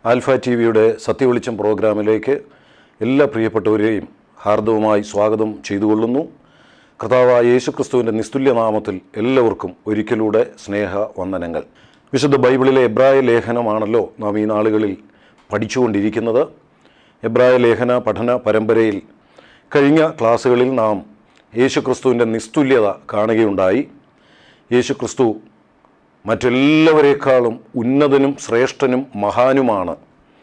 alpha T വിയുടെ സത്യവെളിച്ചം പ്രോഗ്രാമിലേക്ക് എല്ലാ പ്രിയപ്പെട്ടവരെയും ഹാർദവുമായി സ്വാഗതം ചെയ്തുകൊള്ളുന്നു കർത്താവായ യേശുക്രിസ്തുവിൻ്റെ നിസ്തുല്യനാമത്തിൽ എല്ലാവർക്കും ഒരിക്കലൂടെ സ്നേഹ വന്ദനങ്ങൾ വിശുദ്ധ ബൈബിളിലെ എബ്രായ ലേഖനമാണല്ലോ നാം ഈ നാളുകളിൽ പഠിച്ചുകൊണ്ടിരിക്കുന്നത് എബ്രായ ലേഖന പഠന പരമ്പരയിൽ കഴിഞ്ഞ ക്ലാസ്സുകളിൽ നാം യേശുക്രിസ്തുവിൻ്റെ നിസ്തുല്യത കാണുകയുണ്ടായി യേശുക്രിസ്തു മറ്റെല്ലാവരേക്കാളും ഉന്നതനും ശ്രേഷ്ഠനും മഹാനുമാണ്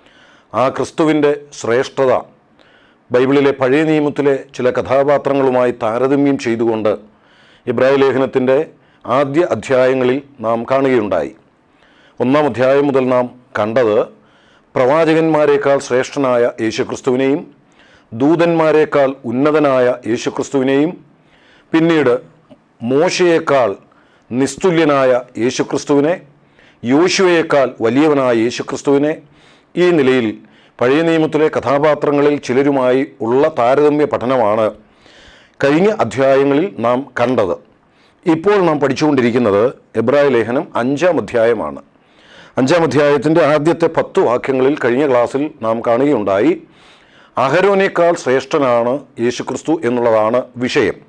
ആ ക്രിസ്തുവിൻ്റെ ശ്രേഷ്ഠത ബൈബിളിലെ പഴയ നിയമത്തിലെ ചില കഥാപാത്രങ്ങളുമായി താരതമ്യം ചെയ്തുകൊണ്ട് ഇബ്രാഹിം ലേഖനത്തിൻ്റെ ആദ്യ അധ്യായങ്ങളിൽ നാം കാണുകയുണ്ടായി ഒന്നാം അധ്യായം മുതൽ നാം കണ്ടത് പ്രവാചകന്മാരെക്കാൾ ശ്രേഷ്ഠനായ യേശുക്രിസ്തുവിനെയും ദൂതന്മാരെക്കാൾ ഉന്നതനായ യേശുക്രിസ്തുവിനെയും പിന്നീട് മോശയേക്കാൾ നിസ്തുല്യനായ യേശുക്രിസ്തുവിനെ യോശുവയേക്കാൾ വലിയവനായ യേശുക്രിസ്തുവിനെ ഈ നിലയിൽ പഴയ നിയമത്തിലെ കഥാപാത്രങ്ങളിൽ ചിലരുമായി ഉള്ള താരതമ്യ പഠനമാണ് കഴിഞ്ഞ അധ്യായങ്ങളിൽ നാം കണ്ടത് ഇപ്പോൾ നാം പഠിച്ചുകൊണ്ടിരിക്കുന്നത് എബ്രായ ലേഖനം അഞ്ചാം അധ്യായമാണ് അഞ്ചാം അധ്യായത്തിൻ്റെ ആദ്യത്തെ പത്ത് വാക്യങ്ങളിൽ കഴിഞ്ഞ ക്ലാസ്സിൽ നാം കാണുകയുണ്ടായി അഹരോനേക്കാൾ ശ്രേഷ്ഠനാണ് യേശുക്രിസ്തു എന്നുള്ളതാണ് വിഷയം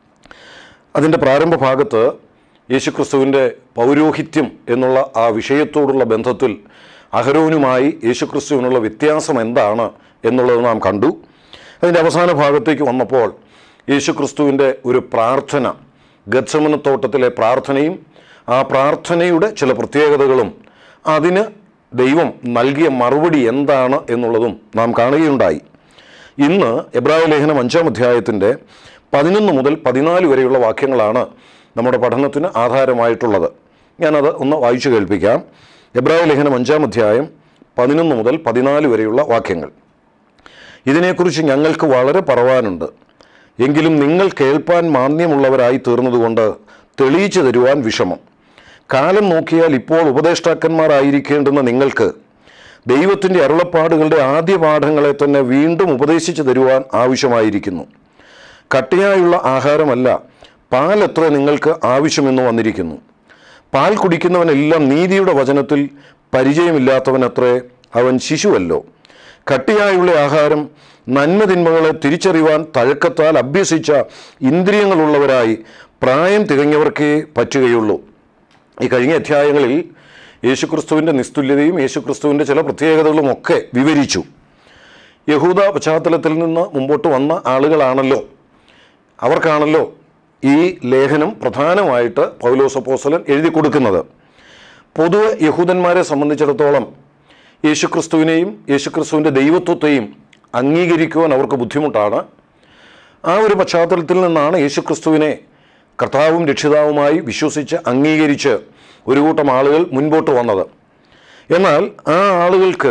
അതിൻ്റെ പ്രാരംഭ ഭാഗത്ത് യേശുക്രിസ്തുവിൻ്റെ പൗരോഹിത്യം എന്നുള്ള ആ വിഷയത്തോടുള്ള ബന്ധത്തിൽ അഹരോനുമായി യേശുക്രിസ്തുവിനുള്ള വ്യത്യാസം എന്താണ് എന്നുള്ളത് നാം കണ്ടു അതിൻ്റെ അവസാന ഭാഗത്തേക്ക് വന്നപ്പോൾ യേശുക്രിസ്തുവിൻ്റെ ഒരു പ്രാർത്ഥന ഗത്സമനത്തോട്ടത്തിലെ പ്രാർത്ഥനയും ആ പ്രാർത്ഥനയുടെ ചില പ്രത്യേകതകളും അതിന് ദൈവം നൽകിയ മറുപടി എന്താണ് എന്നുള്ളതും നാം കാണുകയുണ്ടായി ഇന്ന് എബ്രാഹിം ലേഖനം അഞ്ചാം അധ്യായത്തിൻ്റെ പതിനൊന്ന് മുതൽ പതിനാല് വരെയുള്ള വാക്യങ്ങളാണ് നമ്മുടെ പഠനത്തിന് ആധാരമായിട്ടുള്ളത് ഞാനത് ഒന്ന് വായിച്ചു കേൾപ്പിക്കാം എബ്രാഹിം ലേഖനം അഞ്ചാം അധ്യായം പതിനൊന്ന് മുതൽ പതിനാല് വരെയുള്ള വാക്യങ്ങൾ ഇതിനെക്കുറിച്ച് ഞങ്ങൾക്ക് വളരെ പറവാനുണ്ട് എങ്കിലും നിങ്ങൾ കേൾപ്പാൻ മാന്യമുള്ളവരായി തീർന്നതുകൊണ്ട് തെളിയിച്ചു തരുവാൻ വിഷമം കാലം നോക്കിയാൽ ഇപ്പോൾ ഉപദേഷ്ടാക്കന്മാരായിരിക്കേണ്ടുന്ന നിങ്ങൾക്ക് ദൈവത്തിൻ്റെ അരുളപ്പാടുകളുടെ ആദ്യ പാഠങ്ങളെ തന്നെ വീണ്ടും ഉപദേശിച്ചു തരുവാൻ ആവശ്യമായിരിക്കുന്നു കട്ടിയായുള്ള ആഹാരമല്ല പാലെത്ര നിങ്ങൾക്ക് ആവശ്യമെന്ന് വന്നിരിക്കുന്നു പാൽ കുടിക്കുന്നവനെല്ലാം നീതിയുടെ വചനത്തിൽ പരിചയമില്ലാത്തവനത്രേ അവൻ ശിശുവല്ലോ കട്ടിയായുള്ള ആഹാരം നന്മതിന്മകളെ തിരിച്ചറിയുവാൻ തഴക്കത്താൽ അഭ്യസിച്ച ഇന്ദ്രിയങ്ങളുള്ളവരായി പ്രായം തികഞ്ഞവർക്കേ പറ്റുകയുള്ളൂ ഈ കഴിഞ്ഞ അധ്യായങ്ങളിൽ യേശുക്രിസ്തുവിൻ്റെ നിസ്തുല്യതയും യേശുക്രിസ്തുവിൻ്റെ ചില പ്രത്യേകതകളും ഒക്കെ വിവരിച്ചു യഹൂദ പശ്ചാത്തലത്തിൽ നിന്ന് മുമ്പോട്ട് വന്ന ആളുകളാണല്ലോ അവർക്കാണല്ലോ ഈ ലേഖനം പ്രധാനമായിട്ട് പൗലോസപ്പോസലൻ എഴുതി കൊടുക്കുന്നത് പൊതുവെ യഹൂദന്മാരെ സംബന്ധിച്ചിടത്തോളം യേശുക്രിസ്തുവിനെയും യേശുക്രിസ്തുവിൻ്റെ ദൈവത്വത്തെയും അംഗീകരിക്കുവാൻ അവർക്ക് ബുദ്ധിമുട്ടാണ് ആ ഒരു പശ്ചാത്തലത്തിൽ നിന്നാണ് യേശുക്രിസ്തുവിനെ കർത്താവും രക്ഷിതാവുമായി വിശ്വസിച്ച് അംഗീകരിച്ച് ഒരു കൂട്ടം ആളുകൾ മുൻപോട്ട് വന്നത് എന്നാൽ ആ ആളുകൾക്ക്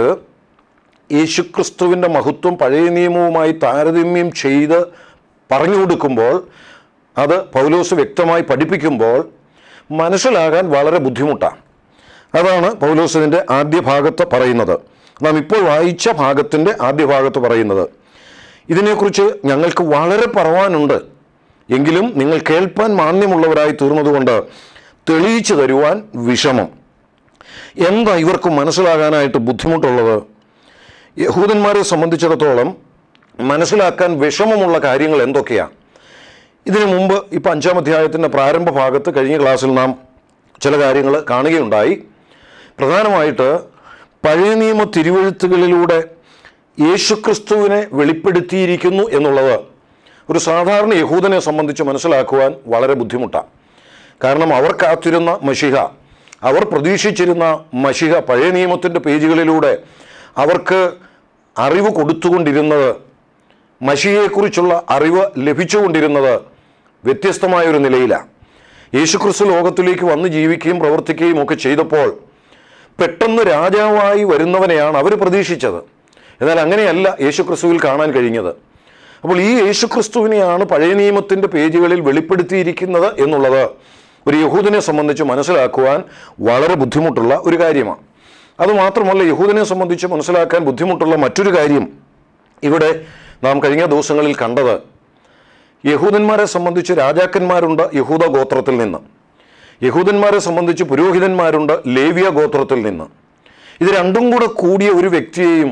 യേശുക്രിസ്തുവിൻ്റെ മഹത്വം പഴയ നിയമവുമായി താരതമ്യം ചെയ്ത് പറഞ്ഞു കൊടുക്കുമ്പോൾ അത് പൗലോസ് വ്യക്തമായി പഠിപ്പിക്കുമ്പോൾ മനസ്സിലാകാൻ വളരെ ബുദ്ധിമുട്ടാണ് അതാണ് പൗലോസിൻ്റെ ആദ്യ ഭാഗത്ത് പറയുന്നത് നാം ഇപ്പോൾ വായിച്ച ഭാഗത്തിൻ്റെ ആദ്യ ഭാഗത്ത് പറയുന്നത് ഇതിനെക്കുറിച്ച് ഞങ്ങൾക്ക് വളരെ പറവാനുണ്ട് എങ്കിലും നിങ്ങൾ കേൾപ്പാൻ മാന്യമുള്ളവരായി തീർന്നതുകൊണ്ട് തെളിയിച്ചു തരുവാൻ വിഷമം എന്താ ഇവർക്ക് മനസ്സിലാകാനായിട്ട് ബുദ്ധിമുട്ടുള്ളത് യഹൂദന്മാരെ സംബന്ധിച്ചിടത്തോളം മനസ്സിലാക്കാൻ വിഷമമുള്ള കാര്യങ്ങൾ എന്തൊക്കെയാണ് ഇതിനു മുമ്പ് ഇപ്പം അഞ്ചാം അധ്യായത്തിൻ്റെ പ്രാരംഭ ഭാഗത്ത് കഴിഞ്ഞ ക്ലാസ്സിൽ നാം ചില കാര്യങ്ങൾ കാണുകയുണ്ടായി പ്രധാനമായിട്ട് പഴയ നിയമ തിരുവഴുത്തുകളിലൂടെ യേശുക്രിസ്തുവിനെ വെളിപ്പെടുത്തിയിരിക്കുന്നു എന്നുള്ളത് ഒരു സാധാരണ യഹൂദനെ സംബന്ധിച്ച് മനസ്സിലാക്കുവാൻ വളരെ ബുദ്ധിമുട്ടാണ് കാരണം അവർ കാത്തിരുന്ന മഷിഹ അവർ പ്രതീക്ഷിച്ചിരുന്ന മഷിഹ പഴയ നിയമത്തിൻ്റെ പേജുകളിലൂടെ അവർക്ക് അറിവ് കൊടുത്തുകൊണ്ടിരുന്നത് മഷിയെക്കുറിച്ചുള്ള അറിവ് ലഭിച്ചുകൊണ്ടിരുന്നത് വ്യത്യസ്തമായൊരു നിലയിലാണ് യേശുക്രിസ്തു ലോകത്തിലേക്ക് വന്ന് ജീവിക്കുകയും പ്രവർത്തിക്കുകയും ഒക്കെ ചെയ്തപ്പോൾ പെട്ടെന്ന് രാജാവായി വരുന്നവനെയാണ് അവർ പ്രതീക്ഷിച്ചത് എന്നാൽ അങ്ങനെയല്ല യേശുക്രിസ്തുവിൽ കാണാൻ കഴിഞ്ഞത് അപ്പോൾ ഈ യേശുക്രിസ്തുവിനെയാണ് പഴയ നിയമത്തിൻ്റെ പേജുകളിൽ വെളിപ്പെടുത്തിയിരിക്കുന്നത് എന്നുള്ളത് ഒരു യഹൂദനെ സംബന്ധിച്ച് മനസ്സിലാക്കുവാൻ വളരെ ബുദ്ധിമുട്ടുള്ള ഒരു കാര്യമാണ് അതുമാത്രമല്ല യഹൂദനെ സംബന്ധിച്ച് മനസ്സിലാക്കാൻ ബുദ്ധിമുട്ടുള്ള മറ്റൊരു കാര്യം ഇവിടെ നാം കഴിഞ്ഞ ദിവസങ്ങളിൽ കണ്ടത് യഹൂദന്മാരെ സംബന്ധിച്ച് രാജാക്കന്മാരുണ്ട് യഹൂദ ഗോത്രത്തിൽ നിന്ന് യഹൂദന്മാരെ സംബന്ധിച്ച് പുരോഹിതന്മാരുണ്ട് ലേവിയ ഗോത്രത്തിൽ നിന്ന് ഇത് രണ്ടും കൂടെ കൂടിയ ഒരു വ്യക്തിയെയും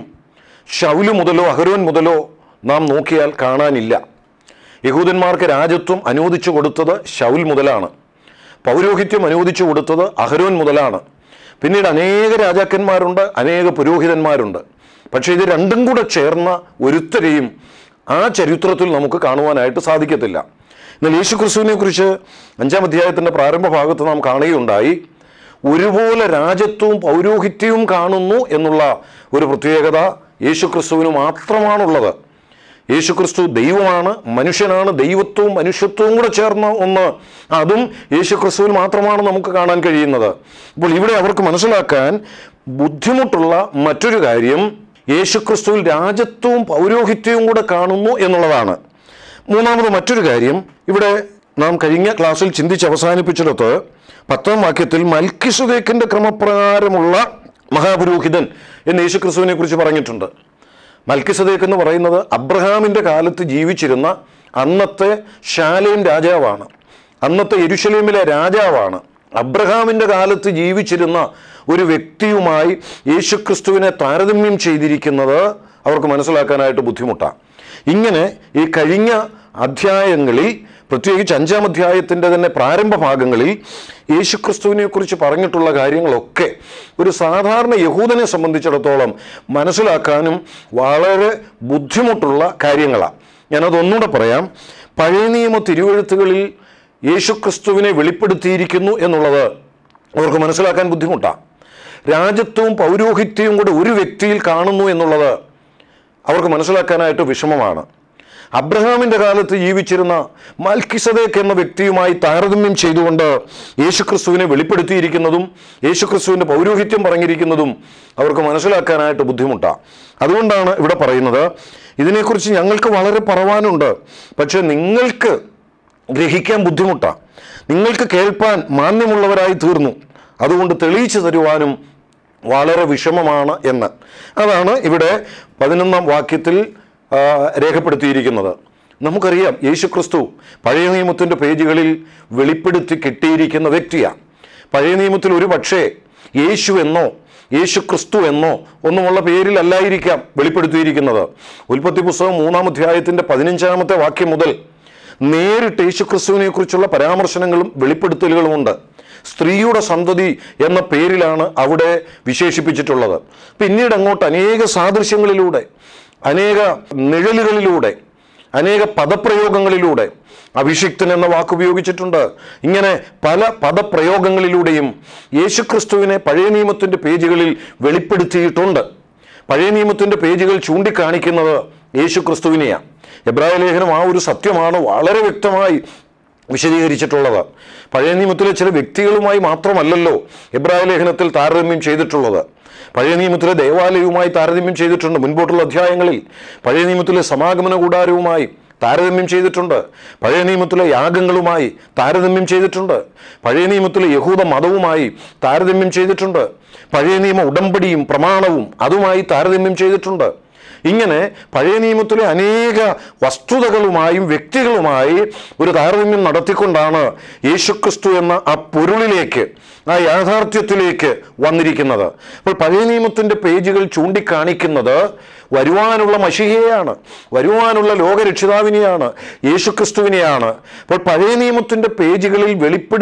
ഷൗല് മുതലോ അഹരോൻ മുതലോ നാം നോക്കിയാൽ കാണാനില്ല യഹൂദന്മാർക്ക് രാജ്യത്വം അനുവദിച്ചു കൊടുത്തത് ഷൗൽ മുതലാണ് പൗരോഹിത്യം അനുവദിച്ചു കൊടുത്തത് അഹരോൻ മുതലാണ് പിന്നീട് അനേക രാജാക്കന്മാരുണ്ട് അനേക പുരോഹിതന്മാരുണ്ട് പക്ഷേ ഇത് രണ്ടും കൂടെ ചേർന്ന ഒരുത്തരെയും ആ ചരിത്രത്തിൽ നമുക്ക് കാണുവാനായിട്ട് സാധിക്കത്തില്ല എന്നാൽ യേശു ക്രിസ്തുവിനെ കുറിച്ച് അഞ്ചാം അധ്യായത്തിൻ്റെ പ്രാരംഭ ഭാഗത്ത് നാം കാണുകയുണ്ടായി ഒരുപോലെ രാജ്യത്വവും പൗരോഹിത്യവും കാണുന്നു എന്നുള്ള ഒരു പ്രത്യേകത യേശു ക്രിസ്തുവിന് മാത്രമാണുള്ളത് യേശുക്രിസ്തു ദൈവമാണ് മനുഷ്യനാണ് ദൈവത്വവും മനുഷ്യത്വവും കൂടെ ചേർന്ന ഒന്ന് അതും യേശുക്രിസ്തുവിൽ മാത്രമാണ് നമുക്ക് കാണാൻ കഴിയുന്നത് അപ്പോൾ ഇവിടെ അവർക്ക് മനസ്സിലാക്കാൻ ബുദ്ധിമുട്ടുള്ള മറ്റൊരു കാര്യം യേശുക്രിസ്തുവിൽ രാജ്യത്വവും പൗരോഹിത്യവും കൂടെ കാണുന്നു എന്നുള്ളതാണ് മൂന്നാമത് മറ്റൊരു കാര്യം ഇവിടെ നാം കഴിഞ്ഞ ക്ലാസ്സിൽ ചിന്തിച്ച് അവസാനിപ്പിച്ചിടത്ത് പത്താം വാക്യത്തിൽ മൽക്കിസുദേക്കിന്റെ ക്രമപ്രകാരമുള്ള മഹാപുരോഹിതൻ എന്ന് യേശുക്രിസ്തുവിനെ കുറിച്ച് പറഞ്ഞിട്ടുണ്ട് മൽക്കിസദേക്ക് എന്ന് പറയുന്നത് അബ്രഹാമിൻ്റെ കാലത്ത് ജീവിച്ചിരുന്ന അന്നത്തെ ശാലേം രാജാവാണ് അന്നത്തെ യെരുശലേമിലെ രാജാവാണ് അബ്രഹാമിൻ്റെ കാലത്ത് ജീവിച്ചിരുന്ന ഒരു വ്യക്തിയുമായി യേശുക്രിസ്തുവിനെ താരതമ്യം ചെയ്തിരിക്കുന്നത് അവർക്ക് മനസ്സിലാക്കാനായിട്ട് ബുദ്ധിമുട്ടാണ് ഇങ്ങനെ ഈ കഴിഞ്ഞ അധ്യായങ്ങളിൽ പ്രത്യേകിച്ച് അഞ്ചാം അധ്യായത്തിൻ്റെ തന്നെ പ്രാരംഭ ഭാഗങ്ങളിൽ യേശുക്രിസ്തുവിനെ കുറിച്ച് പറഞ്ഞിട്ടുള്ള കാര്യങ്ങളൊക്കെ ഒരു സാധാരണ യഹൂദനെ സംബന്ധിച്ചിടത്തോളം മനസ്സിലാക്കാനും വളരെ ബുദ്ധിമുട്ടുള്ള കാര്യങ്ങളാണ് ഞാനതൊന്നുകൂടെ പറയാം പഴയ നിയമ തിരുവഴുത്തുകളിൽ യേശുക്രിസ്തുവിനെ വെളിപ്പെടുത്തിയിരിക്കുന്നു എന്നുള്ളത് അവർക്ക് മനസ്സിലാക്കാൻ ബുദ്ധിമുട്ടാണ് രാജ്യത്വവും പൗരോഹിത്യവും കൂടെ ഒരു വ്യക്തിയിൽ കാണുന്നു എന്നുള്ളത് അവർക്ക് മനസ്സിലാക്കാനായിട്ട് വിഷമമാണ് അബ്രഹാമിൻ്റെ കാലത്ത് ജീവിച്ചിരുന്ന മൽക്കിസദേക്ക് എന്ന വ്യക്തിയുമായി താരതമ്യം ചെയ്തുകൊണ്ട് യേശുക്രിസ്തുവിനെ വെളിപ്പെടുത്തിയിരിക്കുന്നതും യേശുക്രിസ്തുവിൻ്റെ പൗരോഹിത്യം പറഞ്ഞിരിക്കുന്നതും അവർക്ക് മനസ്സിലാക്കാനായിട്ട് ബുദ്ധിമുട്ടാണ് അതുകൊണ്ടാണ് ഇവിടെ പറയുന്നത് ഇതിനെക്കുറിച്ച് ഞങ്ങൾക്ക് വളരെ പറവാനുണ്ട് പക്ഷേ നിങ്ങൾക്ക് ഗ്രഹിക്കാൻ ബുദ്ധിമുട്ടാണ് നിങ്ങൾക്ക് കേൾപ്പാൻ മാന്യമുള്ളവരായി തീർന്നു അതുകൊണ്ട് തെളിയിച്ചു തരുവാനും വളരെ വിഷമമാണ് എന്ന് അതാണ് ഇവിടെ പതിനൊന്നാം വാക്യത്തിൽ ആ, രേഖപ്പെടുത്തിയിരിക്കുന്നത് നമുക്കറിയാം യേശുക്രിസ്തു പഴയ നിയമത്തിൻ്റെ പേജുകളിൽ വെളിപ്പെടുത്തി കിട്ടിയിരിക്കുന്ന വ്യക്തിയാണ് പഴയ നിയമത്തിൽ ഒരു പക്ഷേ യേശു എന്നോ യേശു ക്രിസ്തു എന്നോ ഒന്നുമുള്ള പേരിലല്ലായിരിക്കാം വെളിപ്പെടുത്തിയിരിക്കുന്നത് ഉൽപ്പത്തി പുസ്തകം മൂന്നാം അധ്യായത്തിൻ്റെ പതിനഞ്ചാമത്തെ വാക്യം മുതൽ നേരിട്ട് യേശുക്രിസ്തുവിനെ കുറിച്ചുള്ള പരാമർശനങ്ങളും വെളിപ്പെടുത്തലുകളുമുണ്ട് സ്ത്രീയുടെ സന്തതി എന്ന പേരിലാണ് അവിടെ വിശേഷിപ്പിച്ചിട്ടുള്ളത് പിന്നീട് അങ്ങോട്ട് അനേക സാദൃശ്യങ്ങളിലൂടെ അനേക നിഴലുകളിലൂടെ അനേക പദപ്രയോഗങ്ങളിലൂടെ അഭിഷിക്തൻ എന്ന വാക്ക് ഉപയോഗിച്ചിട്ടുണ്ട് ഇങ്ങനെ പല പദപ്രയോഗങ്ങളിലൂടെയും യേശുക്രിസ്തുവിനെ പഴയ നിയമത്തിൻ്റെ പേജുകളിൽ വെളിപ്പെടുത്തിയിട്ടുണ്ട് പഴയ നിയമത്തിൻ്റെ പേജുകൾ ചൂണ്ടിക്കാണിക്കുന്നത് യേശു ക്രിസ്തുവിനെയാണ് എബ്രായ ലേഖനം ആ ഒരു സത്യമാണ് വളരെ വ്യക്തമായി വിശദീകരിച്ചിട്ടുള്ളത് പഴയ നിയമത്തിലെ ചില വ്യക്തികളുമായി മാത്രമല്ലല്ലോ എബ്രായ ലേഖനത്തിൽ താരതമ്യം ചെയ്തിട്ടുള്ളത് പഴയ നിയമത്തിലെ ദേവാലയവുമായി താരതമ്യം ചെയ്തിട്ടുണ്ട് മുൻപോട്ടുള്ള അധ്യായങ്ങളിൽ പഴയ നിയമത്തിലെ സമാഗമന കൂടാരവുമായി താരതമ്യം ചെയ്തിട്ടുണ്ട് പഴയ നിയമത്തിലെ യാഗങ്ങളുമായി താരതമ്യം ചെയ്തിട്ടുണ്ട് പഴയ നിയമത്തിലെ യഹൂദ മതവുമായി താരതമ്യം ചെയ്തിട്ടുണ്ട് പഴയ നിയമ ഉടമ്പടിയും പ്രമാണവും അതുമായി താരതമ്യം ചെയ്തിട്ടുണ്ട് ഇങ്ങനെ പഴയ നിയമത്തിലെ അനേക വസ്തുതകളുമായും വ്യക്തികളുമായി ഒരു താരതമ്യം നടത്തിക്കൊണ്ടാണ് യേശുക്രിസ്തു എന്ന ആ പൊരുളിലേക്ക് ആ യാഥാർത്ഥ്യത്തിലേക്ക് വന്നിരിക്കുന്നത് അപ്പോൾ പഴയ നിയമത്തിൻ്റെ പേജുകൾ ചൂണ്ടിക്കാണിക്കുന്നത് വരുവാനുള്ള മഷികയാണ് വരുവാനുള്ള ലോകരക്ഷിതാവിനെയാണ് യേശുക്രിസ്തുവിനെയാണ് അപ്പോൾ പഴയ നിയമത്തിൻ്റെ പേജുകളിൽ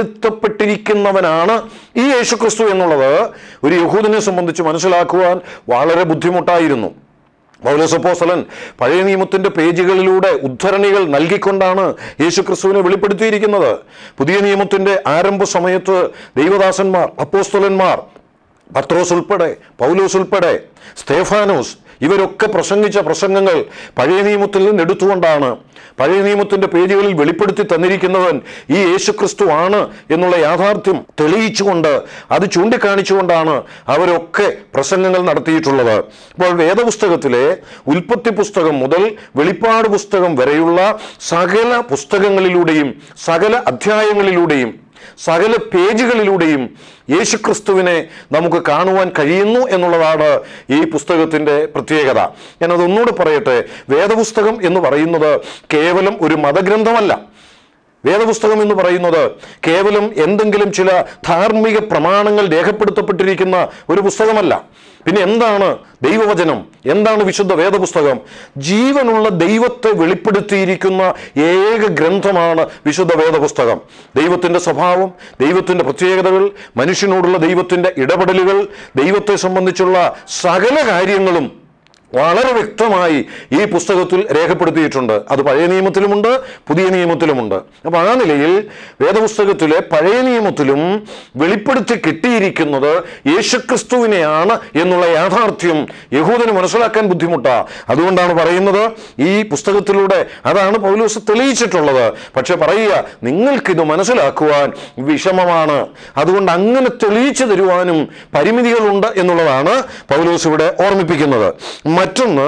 വെളിപ്പെടുത്തപ്പെട്ടിരിക്കുന്നവനാണ് ഈ യേശുക്രിസ്തു എന്നുള്ളത് ഒരു യഹൂദനെ സംബന്ധിച്ച് മനസ്സിലാക്കുവാൻ വളരെ ബുദ്ധിമുട്ടായിരുന്നു പൗലോസപ്പോസ്തലൻ പഴയ നിയമത്തിൻ്റെ പേജുകളിലൂടെ ഉദ്ധരണികൾ നൽകിക്കൊണ്ടാണ് യേശുക്രിസ്തുവിനെ വെളിപ്പെടുത്തിയിരിക്കുന്നത് പുതിയ നിയമത്തിൻ്റെ ആരംഭ സമയത്ത് ദൈവദാസന്മാർ അപ്പോസ്തലന്മാർ പത്രോസ് ഉൾപ്പെടെ പൗലോസ് ഉൾപ്പെടെ സ്തേഫാനോസ് ഇവരൊക്കെ പ്രസംഗിച്ച പ്രസംഗങ്ങൾ പഴയ നിയമത്തിൽ നിന്ന് എടുത്തുകൊണ്ടാണ് പഴയ നിയമത്തിൻ്റെ പേജുകളിൽ വെളിപ്പെടുത്തി തന്നിരിക്കുന്നവൻ ഈ യേശുക്രിസ്തു ആണ് എന്നുള്ള യാഥാർത്ഥ്യം തെളിയിച്ചുകൊണ്ട് അത് ചൂണ്ടിക്കാണിച്ചുകൊണ്ടാണ് അവരൊക്കെ പ്രസംഗങ്ങൾ നടത്തിയിട്ടുള്ളത് അപ്പോൾ വേദപുസ്തകത്തിലെ ഉൽപ്പത്തി പുസ്തകം മുതൽ വെളിപ്പാട് പുസ്തകം വരെയുള്ള സകല പുസ്തകങ്ങളിലൂടെയും സകല അധ്യായങ്ങളിലൂടെയും സകല പേജുകളിലൂടെയും യേശുക്രിസ്തുവിനെ നമുക്ക് കാണുവാൻ കഴിയുന്നു എന്നുള്ളതാണ് ഈ പുസ്തകത്തിൻ്റെ പ്രത്യേകത ഞാനതൊന്നുകൂടെ പറയട്ടെ വേദപുസ്തകം എന്ന് പറയുന്നത് കേവലം ഒരു മതഗ്രന്ഥമല്ല വേദപുസ്തകം എന്ന് പറയുന്നത് കേവലം എന്തെങ്കിലും ചില ധാർമ്മിക പ്രമാണങ്ങൾ രേഖപ്പെടുത്തപ്പെട്ടിരിക്കുന്ന ഒരു പുസ്തകമല്ല പിന്നെ എന്താണ് ദൈവവചനം എന്താണ് വിശുദ്ധ വേദപുസ്തകം ജീവനുള്ള ദൈവത്തെ വെളിപ്പെടുത്തിയിരിക്കുന്ന ഏക ഗ്രന്ഥമാണ് വിശുദ്ധ വേദപുസ്തകം ദൈവത്തിൻ്റെ സ്വഭാവം ദൈവത്തിൻ്റെ പ്രത്യേകതകൾ മനുഷ്യനോടുള്ള ദൈവത്തിൻ്റെ ഇടപെടലുകൾ ദൈവത്തെ സംബന്ധിച്ചുള്ള സകല കാര്യങ്ങളും വളരെ വ്യക്തമായി ഈ പുസ്തകത്തിൽ രേഖപ്പെടുത്തിയിട്ടുണ്ട് അത് പഴയ നിയമത്തിലുമുണ്ട് പുതിയ നിയമത്തിലുമുണ്ട് അപ്പോൾ ആ നിലയിൽ വേദപുസ്തകത്തിലെ പഴയ നിയമത്തിലും വെളിപ്പെടുത്തി കിട്ടിയിരിക്കുന്നത് യേശുക്രിസ്തുവിനെയാണ് എന്നുള്ള യാഥാർത്ഥ്യം യഹൂദന് മനസ്സിലാക്കാൻ ബുദ്ധിമുട്ടാ അതുകൊണ്ടാണ് പറയുന്നത് ഈ പുസ്തകത്തിലൂടെ അതാണ് പൗലോസ് തെളിയിച്ചിട്ടുള്ളത് പക്ഷെ പറയുക നിങ്ങൾക്കിത് മനസ്സിലാക്കുവാൻ വിഷമമാണ് അതുകൊണ്ട് അങ്ങനെ തെളിയിച്ചു തരുവാനും പരിമിതികളുണ്ട് എന്നുള്ളതാണ് പൗലോസ് ഇവിടെ ഓർമ്മിപ്പിക്കുന്നത് മറ്റൊന്ന്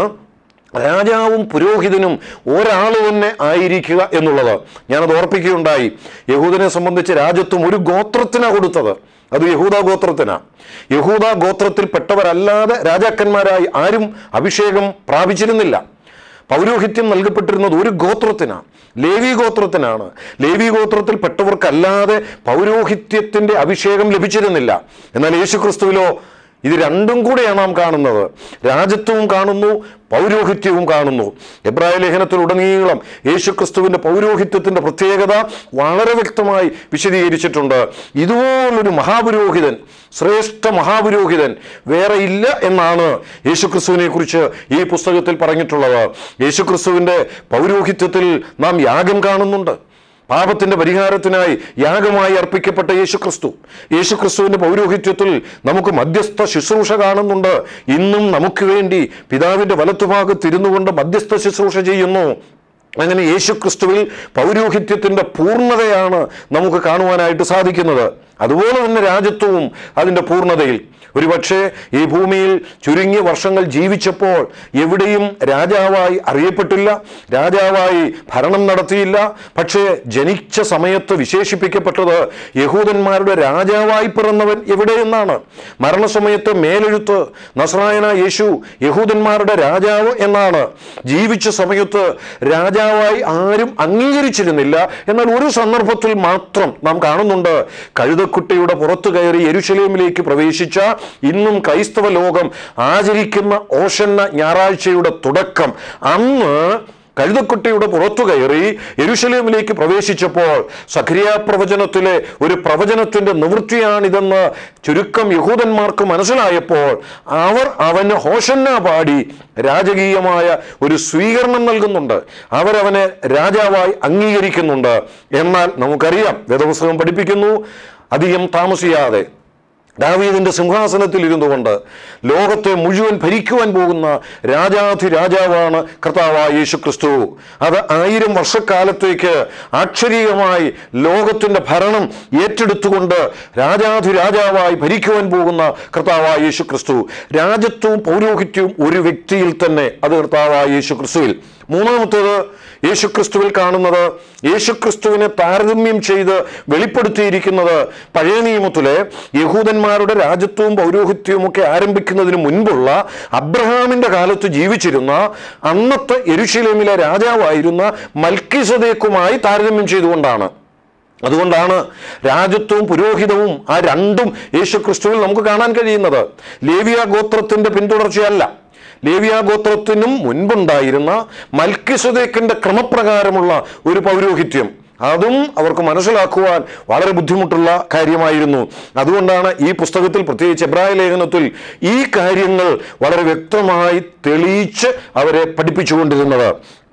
രാജാവും പുരോഹിതനും ഒരാൾ തന്നെ ആയിരിക്കുക എന്നുള്ളത് ഞാനത് ഓർപ്പിക്കുകയുണ്ടായി യഹൂദനെ സംബന്ധിച്ച് രാജ്യത്വം ഒരു ഗോത്രത്തിനാണ് കൊടുത്തത് അത് യഹൂദ ഗോത്രത്തിനാണ് യഹൂദ ഗോത്രത്തിൽപ്പെട്ടവരല്ലാതെ രാജാക്കന്മാരായി ആരും അഭിഷേകം പ്രാപിച്ചിരുന്നില്ല പൗരോഹിത്യം നൽകപ്പെട്ടിരുന്നത് ഒരു ഗോത്രത്തിനാണ് ലേവി ഗോത്രത്തിനാണ് ലേവി ഗോത്രത്തിൽപ്പെട്ടവർക്കല്ലാതെ പൗരോഹിത്യത്തിൻ്റെ അഭിഷേകം ലഭിച്ചിരുന്നില്ല എന്നാൽ യേശു ക്രിസ്തുവിലോ ഇത് രണ്ടും കൂടെയാണ് നാം കാണുന്നത് രാജ്യത്വവും കാണുന്നു പൗരോഹിത്യവും കാണുന്നു എബ്രായ ലേഖനത്തിലുടനീളം യേശുക്രിസ്തുവിൻ്റെ പൗരോഹിത്യത്തിൻ്റെ പ്രത്യേകത വളരെ വ്യക്തമായി വിശദീകരിച്ചിട്ടുണ്ട് ഇതുപോലൊരു മഹാപുരോഹിതൻ ശ്രേഷ്ഠ മഹാപുരോഹിതൻ വേറെ ഇല്ല എന്നാണ് യേശുക്രിസ്തുവിനെ കുറിച്ച് ഈ പുസ്തകത്തിൽ പറഞ്ഞിട്ടുള്ളത് യേശുക്രിസ്തുവിൻ്റെ പൗരോഹിത്യത്തിൽ നാം യാഗം കാണുന്നുണ്ട് പാപത്തിന്റെ പരിഹാരത്തിനായി യാഗമായി അർപ്പിക്കപ്പെട്ട യേശുക്രിസ്തു യേശുക്രിസ്തുവിന്റെ പൗരോഹിത്യത്തിൽ നമുക്ക് മധ്യസ്ഥ ശുശ്രൂഷ കാണുന്നുണ്ട് ഇന്നും നമുക്ക് വേണ്ടി പിതാവിന്റെ വലത്തുഭാഗത്ത് ഇരുന്നു കൊണ്ട് മധ്യസ്ഥ ശുശ്രൂഷ ചെയ്യുന്നു അങ്ങനെ യേശുക്രിസ്തുവിൽ പൗരോഹിത്യത്തിന്റെ പൂർണ്ണതയാണ് നമുക്ക് കാണുവാനായിട്ട് സാധിക്കുന്നത് അതുപോലെ തന്നെ രാജ്യത്വവും അതിൻ്റെ പൂർണ്ണതയിൽ ഒരുപക്ഷെ ഈ ഭൂമിയിൽ ചുരുങ്ങിയ വർഷങ്ങൾ ജീവിച്ചപ്പോൾ എവിടെയും രാജാവായി അറിയപ്പെട്ടില്ല രാജാവായി ഭരണം നടത്തിയില്ല പക്ഷേ ജനിച്ച സമയത്ത് വിശേഷിപ്പിക്കപ്പെട്ടത് യഹൂദന്മാരുടെ രാജാവായി പിറന്നവൻ എവിടെയെന്നാണ് മരണസമയത്ത് മേലെഴുത്ത് നസ്രായന യേശു യഹൂദന്മാരുടെ രാജാവ് എന്നാണ് ജീവിച്ച സമയത്ത് രാജാവായി ആരും അംഗീകരിച്ചിരുന്നില്ല എന്നാൽ ഒരു സന്ദർഭത്തിൽ മാത്രം നാം കാണുന്നുണ്ട് കഴുതക്കുട്ടിയുടെ പുറത്തു കയറി യെരുശലേമിലേക്ക് പ്രവേശിച്ച ഇന്നും ക്രൈസ്തവ ലോകം ആചരിക്കുന്ന ഓഷന്ന ഞായറാഴ്ചയുടെ തുടക്കം അന്ന് കഴുതക്കുട്ടിയുടെ പുറത്തു കയറി യെരുശലേമിലേക്ക് പ്രവേശിച്ചപ്പോൾ സഖരിയ പ്രവചനത്തിലെ ഒരു പ്രവചനത്തിന്റെ നിവൃത്തിയാണിതെന്ന് ചുരുക്കം യഹൂദന്മാർക്ക് മനസ്സിലായപ്പോൾ അവർ അവന് ഹോഷന്ന പാടി രാജകീയമായ ഒരു സ്വീകരണം നൽകുന്നുണ്ട് അവരവനെ രാജാവായി അംഗീകരിക്കുന്നുണ്ട് എന്നാൽ നമുക്കറിയാം വേദപുസ്തകം പഠിപ്പിക്കുന്നു അധികം താമസിയാതെ ദാവീദിന്റെ സിംഹാസനത്തിൽ ഇരുന്നു കൊണ്ട് ലോകത്തെ മുഴുവൻ ഭരിക്കുവാൻ പോകുന്ന രാജാധി രാജാവാണ് കർത്താവായ യേശു ക്രിസ്തു അത് ആയിരം വർഷക്കാലത്തേക്ക് ആക്ഷരീയമായി ലോകത്തിന്റെ ഭരണം ഏറ്റെടുത്തുകൊണ്ട് രാജാധി രാജാവായി ഭരിക്കുവാൻ പോകുന്ന കർത്താവായ യേശു ക്രിസ്തു രാജ്യത്വവും പൗരോഹിത്യവും ഒരു വ്യക്തിയിൽ തന്നെ അത് കർത്താവായ യേശു ക്രിസ്തുവിൽ മൂന്നാമത്തേത് യേശുക്രിസ്തുവിൽ കാണുന്നത് യേശുക്രിസ്തുവിനെ താരതമ്യം ചെയ്ത് വെളിപ്പെടുത്തിയിരിക്കുന്നത് പഴയ നിയമത്തിലെ യഹൂദന്മാരുടെ രാജ്യത്വവും പൗരോഹിത്യവും ഒക്കെ ആരംഭിക്കുന്നതിന് മുൻപുള്ള അബ്രഹാമിന്റെ കാലത്ത് ജീവിച്ചിരുന്ന അന്നത്തെ എരുശലേമിലെ രാജാവായിരുന്ന മൽക്കിസദേക്കുമായി താരതമ്യം ചെയ്തുകൊണ്ടാണ് അതുകൊണ്ടാണ് രാജ്യത്വവും പുരോഹിതവും ആ രണ്ടും യേശുക്രിസ്തുവിൽ നമുക്ക് കാണാൻ കഴിയുന്നത് ലേവിയ ഗോത്രത്തിന്റെ പിന്തുടർച്ചയല്ല ലേവിയ ഗോത്രത്തിനും മുൻപുണ്ടായിരുന്ന മൽക്കിസുദേക്കിന്റെ ക്രമപ്രകാരമുള്ള ഒരു പൗരോഹിത്യം അതും അവർക്ക് മനസ്സിലാക്കുവാൻ വളരെ ബുദ്ധിമുട്ടുള്ള കാര്യമായിരുന്നു അതുകൊണ്ടാണ് ഈ പുസ്തകത്തിൽ പ്രത്യേകിച്ച് എബ്രായ ലേഖനത്തിൽ ഈ കാര്യങ്ങൾ വളരെ വ്യക്തമായി തെളിയിച്ച് അവരെ പഠിപ്പിച്ചുകൊണ്ടിരുന്നത്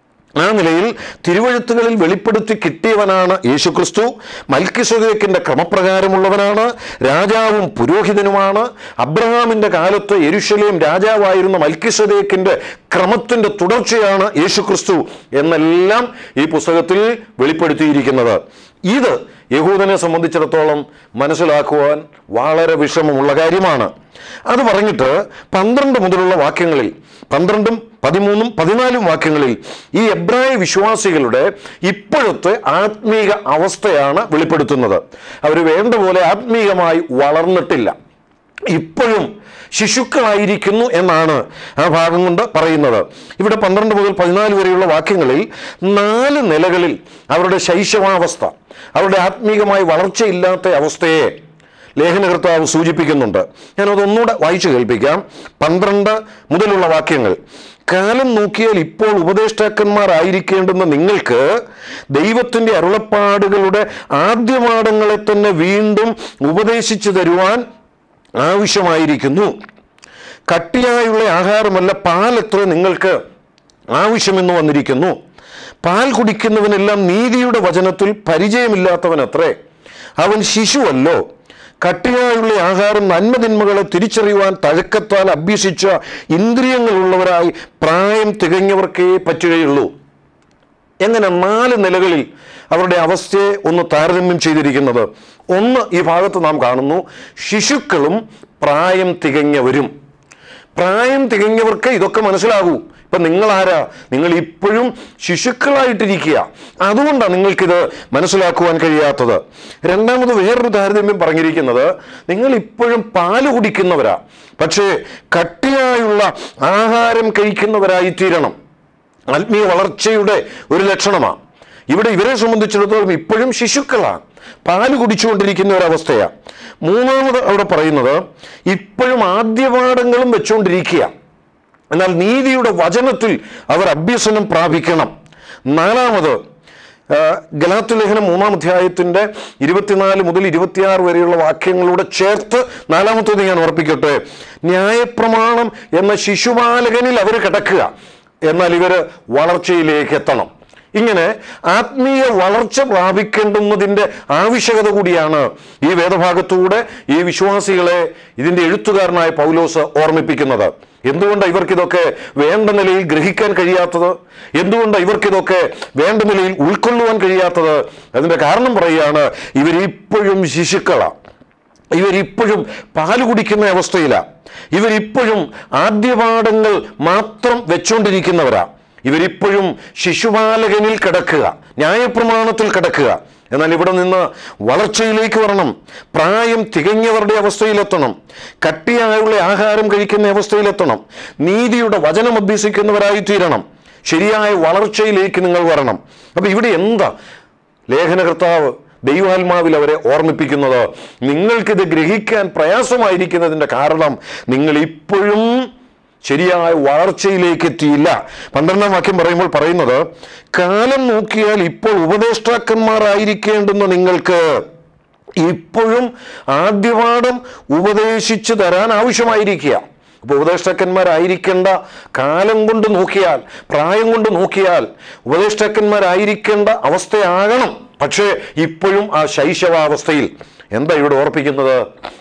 ആ നിലയിൽ തിരുവഴുത്തുകളിൽ വെളിപ്പെടുത്തി കിട്ടിയവനാണ് യേശുക്രിസ്തു മൽക്കിസുദേക്കിന്റെ ക്രമപ്രകാരമുള്ളവനാണ് രാജാവും പുരോഹിതനുമാണ് അബ്രഹാമിന്റെ കാലത്ത് യെരുഷലേം രാജാവായിരുന്ന മൽക്കിസുദേക്കിന്റെ ക്രമത്തിന്റെ തുടർച്ചയാണ് യേശുക്രിസ്തു എന്നെല്ലാം ഈ പുസ്തകത്തിൽ വെളിപ്പെടുത്തിയിരിക്കുന്നത് ഇത് യഹൂദനെ സംബന്ധിച്ചിടത്തോളം മനസ്സിലാക്കുവാൻ വളരെ വിഷമമുള്ള കാര്യമാണ് അത് പറഞ്ഞിട്ട് പന്ത്രണ്ട് മുതലുള്ള വാക്യങ്ങളിൽ പന്ത്രണ്ടും പതിമൂന്നും പതിനാലും വാക്യങ്ങളിൽ ഈ എബ്രായ വിശ്വാസികളുടെ ഇപ്പോഴത്തെ ആത്മീക അവസ്ഥയാണ് വെളിപ്പെടുത്തുന്നത് അവർ വേണ്ട പോലെ ആത്മീയമായി വളർന്നിട്ടില്ല ഇപ്പോഴും ശിശുക്കളായിരിക്കുന്നു എന്നാണ് ആ ഭാഗം കൊണ്ട് പറയുന്നത് ഇവിടെ പന്ത്രണ്ട് മുതൽ പതിനാല് വരെയുള്ള വാക്യങ്ങളിൽ നാല് നിലകളിൽ അവരുടെ ശൈശവാവസ്ഥ അവരുടെ ആത്മീകമായി വളർച്ചയില്ലാത്ത അവസ്ഥയെ ലേഖനകർത്താവ് സൂചിപ്പിക്കുന്നുണ്ട് ഞാനതൊന്നുകൂടെ വായിച്ചു കേൾപ്പിക്കാം പന്ത്രണ്ട് മുതലുള്ള വാക്യങ്ങൾ കാലം നോക്കിയാൽ ഇപ്പോൾ ഉപദേഷ്ടാക്കന്മാരായിരിക്കേണ്ടുന്ന നിങ്ങൾക്ക് ദൈവത്തിൻ്റെ അരുളപ്പാടുകളുടെ ആദ്യപാഠങ്ങളെ തന്നെ വീണ്ടും ഉപദേശിച്ചു തരുവാൻ ആവശ്യമായിരിക്കുന്നു കട്ടിയായുള്ള ആഹാരമല്ല പാലത്ര നിങ്ങൾക്ക് ആവശ്യമെന്ന് വന്നിരിക്കുന്നു പാൽ കുടിക്കുന്നവനെല്ലാം നീതിയുടെ വചനത്തിൽ പരിചയമില്ലാത്തവനത്രേ അവൻ ശിശുവല്ലോ കട്ടിയായുള്ള ആഹാരം നന്മതിന്മകളെ തിരിച്ചറിയുവാൻ തഴക്കത്താൽ അഭ്യസിച്ച ഇന്ദ്രിയങ്ങളുള്ളവരായി പ്രായം തികഞ്ഞവർക്കേ പറ്റുകയുള്ളൂ എങ്ങനെ നാല് നിലകളിൽ അവരുടെ അവസ്ഥയെ ഒന്ന് താരതമ്യം ചെയ്തിരിക്കുന്നത് ഒന്ന് ഈ ഭാഗത്ത് നാം കാണുന്നു ശിശുക്കളും പ്രായം തികഞ്ഞവരും പ്രായം തികഞ്ഞവർക്ക് ഇതൊക്കെ മനസ്സിലാകൂ ഇപ്പം നിങ്ങൾ ആരാ നിങ്ങൾ ഇപ്പോഴും ശിശുക്കളായിട്ടിരിക്കുക അതുകൊണ്ടാണ് നിങ്ങൾക്കിത് മനസ്സിലാക്കുവാൻ കഴിയാത്തത് രണ്ടാമത് വേറൊരു താരതമ്യം പറഞ്ഞിരിക്കുന്നത് നിങ്ങൾ ഇപ്പോഴും പാല് കുടിക്കുന്നവരാ പക്ഷേ കട്ടിയായുള്ള ആഹാരം കഴിക്കുന്നവരായി തീരണം ആത്മീയ വളർച്ചയുടെ ഒരു ലക്ഷണമാണ് ഇവിടെ ഇവരെ സംബന്ധിച്ചിടത്തോളം ഇപ്പോഴും ശിശുക്കളാണ് പാല് കുടിച്ചുകൊണ്ടിരിക്കുന്ന ഒരവസ്ഥയാണ് മൂന്നാമത് അവിടെ പറയുന്നത് ഇപ്പോഴും ആദ്യപാഠങ്ങളും വെച്ചുകൊണ്ടിരിക്കുക എന്നാൽ നീതിയുടെ വചനത്തിൽ അവർ അഭ്യസനം പ്രാപിക്കണം നാലാമത് ആ, ഗലാത്യ ലേഖനം മൂന്നാം അധ്യായത്തിൻ്റെ ഇരുപത്തിനാല് മുതൽ ഇരുപത്തിയാറ് വരെയുള്ള വാക്യങ്ങളൂടെ ചേർത്ത് നാലാമത്തേത് ഞാൻ ഓർപ്പിക്കട്ടെ ന്യായപ്രമാണം എന്ന ശിശുപാലകനിൽ അവർ കിടക്കുക എന്നാൽ ഇവർ വളർച്ചയിലേക്ക് എത്തണം ഇങ്ങനെ ആത്മീയ വളർച്ച പ്രാപിക്കേണ്ടുന്നതിൻ്റെ ആവശ്യകത കൂടിയാണ് ഈ വേദഭാഗത്തൂടെ ഈ വിശ്വാസികളെ ഇതിൻ്റെ എഴുത്തുകാരനായ പൗലോസ് ഓർമ്മിപ്പിക്കുന്നത് എന്തുകൊണ്ടാണ് ഇവർക്കിതൊക്കെ വേണ്ട നിലയിൽ ഗ്രഹിക്കാൻ കഴിയാത്തത് എന്തുകൊണ്ടാണ് ഇവർക്കിതൊക്കെ വേണ്ട നിലയിൽ ഉൾക്കൊള്ളുവാൻ കഴിയാത്തത് അതിൻ്റെ കാരണം പറയുകയാണ് ഇവരിപ്പോഴും ശിശുക്കളാണ് ഇവരിപ്പോഴും പാല് കുടിക്കുന്ന അവസ്ഥയിലാണ് ഇവരിപ്പോഴും ആദ്യപാഠങ്ങൾ മാത്രം വെച്ചുകൊണ്ടിരിക്കുന്നവരാ ഇവരിപ്പോഴും ശിശുപാലകനിൽ കിടക്കുക ന്യായപ്രമാണത്തിൽ കിടക്കുക എന്നാൽ ഇവിടെ നിന്ന് വളർച്ചയിലേക്ക് വരണം പ്രായം തികഞ്ഞവരുടെ അവസ്ഥയിലെത്തണം കട്ടിയായുള്ള ആഹാരം കഴിക്കുന്ന അവസ്ഥയിലെത്തണം നീതിയുടെ വചനം അഭ്യസിക്കുന്നവരായി തീരണം ശരിയായ വളർച്ചയിലേക്ക് നിങ്ങൾ വരണം അപ്പൊ ഇവിടെ എന്താ ലേഖനകർത്താവ് ദൈവാത്മാവിൽ അവരെ ഓർമ്മിപ്പിക്കുന്നത് നിങ്ങൾക്കിത് ഗ്രഹിക്കാൻ പ്രയാസമായിരിക്കുന്നതിൻ്റെ കാരണം നിങ്ങൾ ഇപ്പോഴും ശരിയായ വളർച്ചയിലേക്ക് എത്തിയില്ല പന്ത്രണ്ടാം വാക്യം പറയുമ്പോൾ പറയുന്നത് കാലം നോക്കിയാൽ ഇപ്പോൾ ഉപദേഷ്ടാക്കന്മാരായിരിക്കേണ്ടുന്ന നിങ്ങൾക്ക് ഇപ്പോഴും ആദ്യപാഠം ഉപദേശിച്ചു തരാൻ ആവശ്യമായിരിക്കുക അപ്പോൾ ഉപദേഷ്ടാക്കന്മാരായിരിക്കേണ്ട കാലം കൊണ്ട് നോക്കിയാൽ പ്രായം കൊണ്ട് നോക്കിയാൽ ഉപദേഷ്ടാക്കന്മാരായിരിക്കേണ്ട അവസ്ഥയാകണം പക്ഷേ ഇപ്പോഴും ആ ശൈശവാവസ്ഥയിൽ എന്താ ഇവിടെ ഓർപ്പിക്കുന്നത്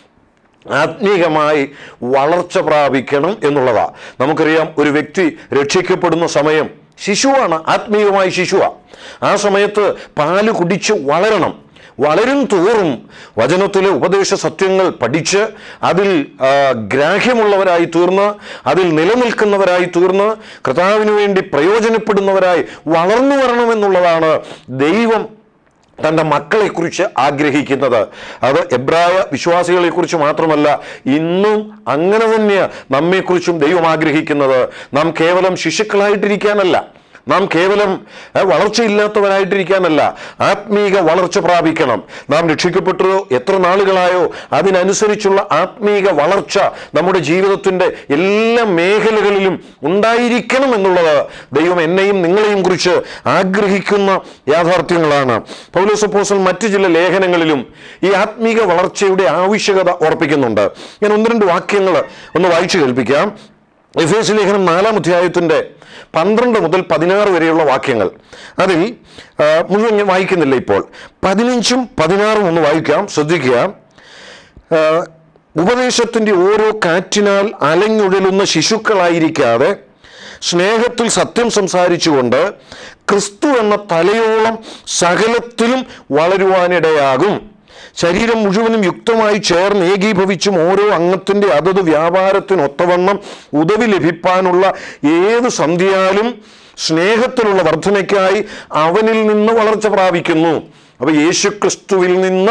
ആത്മീകമായി വളർച്ച പ്രാപിക്കണം എന്നുള്ളതാ നമുക്കറിയാം ഒരു വ്യക്തി രക്ഷിക്കപ്പെടുന്ന സമയം ശിശുവാണ് ആത്മീയമായി ശിശുവാ ആ സമയത്ത് പാല് കുടിച്ച് വളരണം വളരും തോറും വചനത്തിലെ ഉപദേശ സത്യങ്ങൾ പഠിച്ച് അതിൽ ആ, ഗ്രാഹ്യമുള്ളവരായി തീർന്ന് അതിൽ നിലനിൽക്കുന്നവരായി തീർന്ന് കർത്താവിന് വേണ്ടി പ്രയോജനപ്പെടുന്നവരായി വളർന്നു വരണമെന്നുള്ളതാണ് ദൈവം തൻ്റെ മക്കളെക്കുറിച്ച് ആഗ്രഹിക്കുന്നത് അത് എബ്രായ വിശ്വാസികളെക്കുറിച്ച് മാത്രമല്ല ഇന്നും അങ്ങനെ തന്നെയാണ് നമ്മെക്കുറിച്ചും ദൈവം ആഗ്രഹിക്കുന്നത് നാം കേവലം ശിശുക്കളായിട്ടിരിക്കാനല്ല നാം കേവലം ഏ, വളർച്ചയില്ലാത്തവരായിട്ടിരിക്കാനല്ല ആത്മീക വളർച്ച പ്രാപിക്കണം നാം രക്ഷിക്കപ്പെട്ടതോ എത്ര നാളുകളായോ അതിനനുസരിച്ചുള്ള ആത്മീക വളർച്ച നമ്മുടെ ജീവിതത്തിൻ്റെ എല്ലാ മേഖലകളിലും ഉണ്ടായിരിക്കണം എന്നുള്ളത് ദൈവം എന്നെയും നിങ്ങളെയും കുറിച്ച് ആഗ്രഹിക്കുന്ന യാഥാർത്ഥ്യങ്ങളാണ് പൗലോസപ്പോസൽ മറ്റു ചില ലേഖനങ്ങളിലും ഈ ആത്മീക വളർച്ചയുടെ ആവശ്യകത ഓർപ്പിക്കുന്നുണ്ട് ഞാൻ ഒന്ന് രണ്ട് വാക്യങ്ങൾ ഒന്ന് വായിച്ചു കേൾപ്പിക്കാം എഫ് എസ് ലേഖനം നാലാം അധ്യായത്തിൻ്റെ പന്ത്രണ്ട് മുതൽ പതിനാറ് വരെയുള്ള വാക്യങ്ങൾ അതിൽ ആ, മുഴുവൻ ഞാൻ വായിക്കുന്നില്ല ഇപ്പോൾ പതിനഞ്ചും പതിനാറും ഒന്ന് വായിക്കാം ശ്രദ്ധിക്കുക ആ, ഉപദേശത്തിൻ്റെ ഓരോ കാറ്റിനാൽ അലഞ്ഞുഴലുന്ന ശിശുക്കളായിരിക്കാതെ സ്നേഹത്തിൽ സത്യം സംസാരിച്ചുകൊണ്ട് ക്രിസ്തു എന്ന തലയോളം സകലത്തിലും വളരുവാനിടയാകും ശരീരം മുഴുവനും യുക്തമായി ചേർന്ന് ഏകീഭവിച്ചും ഓരോ അംഗത്തിൻ്റെ അതത് വ്യാപാരത്തിനൊത്തവണ്ണം ഉദവി ലഭിപ്പാനുള്ള ഏത് സന്ധ്യയാലും സ്നേഹത്തിലുള്ള വർധനയ്ക്കായി അവനിൽ നിന്ന് വളർച്ച പ്രാപിക്കുന്നു അപ്പൊ യേശു ക്രിസ്തുവിൽ നിന്ന്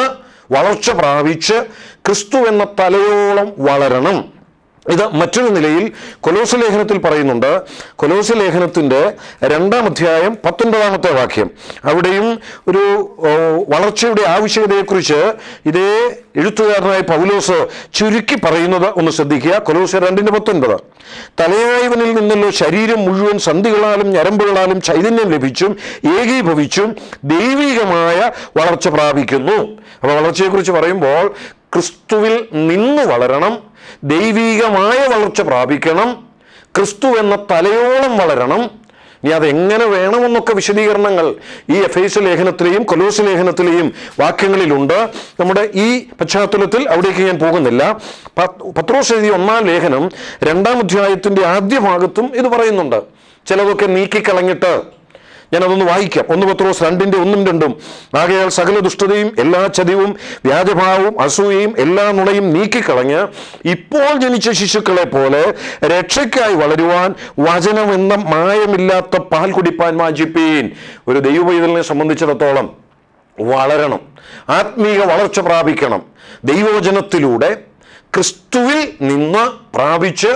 വളർച്ച പ്രാപിച്ച് ക്രിസ്തു എന്ന തലയോളം വളരണം ഇത് മറ്റൊരു നിലയിൽ കൊലോസ് ലേഖനത്തിൽ പറയുന്നുണ്ട് കൊലോസ് ലേഖനത്തിൻ്റെ രണ്ടാം അധ്യായം പത്തൊൻപതാമത്തെ വാക്യം അവിടെയും ഒരു ഓ, വളർച്ചയുടെ ആവശ്യകതയെക്കുറിച്ച് ഇതേ എഴുത്തുകാരനായ പൗലോസ് ചുരുക്കി പറയുന്നത് ഒന്ന് ശ്രദ്ധിക്കുക കൊലോസ് രണ്ടിൻ്റെ പത്തൊൻപത് തലയായവനിൽ നിന്നല്ലോ ശരീരം മുഴുവൻ സന്ധികളാലും ഞരമ്പുകളാലും ചൈതന്യം ലഭിച്ചും ഏകീഭവിച്ചും ദൈവികമായ വളർച്ച പ്രാപിക്കുന്നു അപ്പോൾ വളർച്ചയെക്കുറിച്ച് പറയുമ്പോൾ ക്രിസ്തുവിൽ നിന്ന് വളരണം ദൈവീകമായ വളർച്ച പ്രാപിക്കണം ക്രിസ്തു എന്ന തലയോളം വളരണം ഇനി അതെങ്ങനെ വേണമെന്നൊക്കെ വിശദീകരണങ്ങൾ ഈ എഫ് എസ് ലേഖനത്തിലെയും കൊലോസ് ലേഖനത്തിലെയും വാക്യങ്ങളിലുണ്ട് നമ്മുടെ ഈ പശ്ചാത്തലത്തിൽ അവിടേക്ക് ഞാൻ പോകുന്നില്ല പത്ത്- പത്രോസ് എഴുതിയ ഒന്നാം ലേഖനം രണ്ടാം അധ്യായത്തിന്റെ ആദ്യ ഭാഗത്തും ഇത് പറയുന്നുണ്ട് ചിലതൊക്കെ നീക്കിക്കളഞ്ഞിട്ട് ഞാനതൊന്ന് വായിക്കാം ഒന്ന് പത്രോസ് രണ്ടിന്റെ ഒന്നും രണ്ടും ആകയാൽ സകല ദുഷ്ടതയും എല്ലാ ചതിവും വ്യാജഭാവവും അസൂയയും എല്ലാ നുണയും നീക്കിക്കളഞ്ഞ് ഇപ്പോൾ ജനിച്ച ശിശുക്കളെ പോലെ രക്ഷയ്ക്കായി വളരുവാൻ വചനമെന്ന മായമില്ലാത്ത പാൽ കുടിപ്പാൻ വാഞ്ചിപ്പീൻ ഒരു ദൈവപൈതലിനെ സംബന്ധിച്ചിടത്തോളം വളരണം ആത്മീയ വളർച്ച പ്രാപിക്കണം ദൈവവചനത്തിലൂടെ ക്രിസ്തുവിൽ നിന്ന് പ്രാപിച്ച്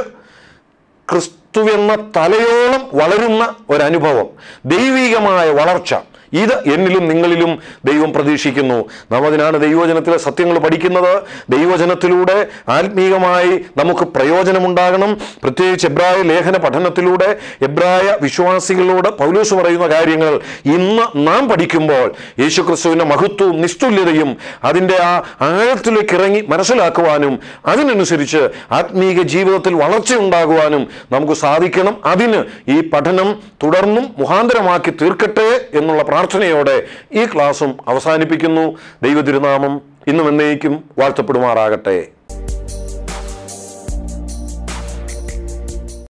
ക്രിസ്തുവെന്ന തലയോളം വളരുന്ന ഒരനുഭവം ദൈവികമായ വളർച്ച ഇത് എന്നിലും നിങ്ങളിലും ദൈവം പ്രതീക്ഷിക്കുന്നു നാം അതിനാണ് ദൈവവചനത്തിലെ സത്യങ്ങൾ പഠിക്കുന്നത് ദൈവവചനത്തിലൂടെ ആത്മീയമായി നമുക്ക് പ്രയോജനമുണ്ടാകണം പ്രത്യേകിച്ച് എബ്രായ ലേഖന പഠനത്തിലൂടെ എബ്രായ വിശ്വാസികളോട് പൗലൂസ് പറയുന്ന കാര്യങ്ങൾ ഇന്ന് നാം പഠിക്കുമ്പോൾ യേശുക്രിസ്തുവിൻ്റെ മഹത്വവും നിസ്തുല്യതയും അതിൻ്റെ ആ ആഴത്തിലേക്ക് ഇറങ്ങി മനസ്സിലാക്കുവാനും അതിനനുസരിച്ച് ആത്മീക ജീവിതത്തിൽ വളർച്ചയുണ്ടാകുവാനും നമുക്ക് സാധിക്കണം അതിന് ഈ പഠനം തുടർന്നും മുഖാന്തരമാക്കി തീർക്കട്ടെ എന്നുള്ള പ്രാർത്ഥനയോടെ ഈ ക്ലാസ്സും അവസാനിപ്പിക്കുന്നു ദൈവ തിരുനാമം ഇന്നും എന്നേക്കും വാഴ്ത്തപ്പെടുമാറാകട്ടെ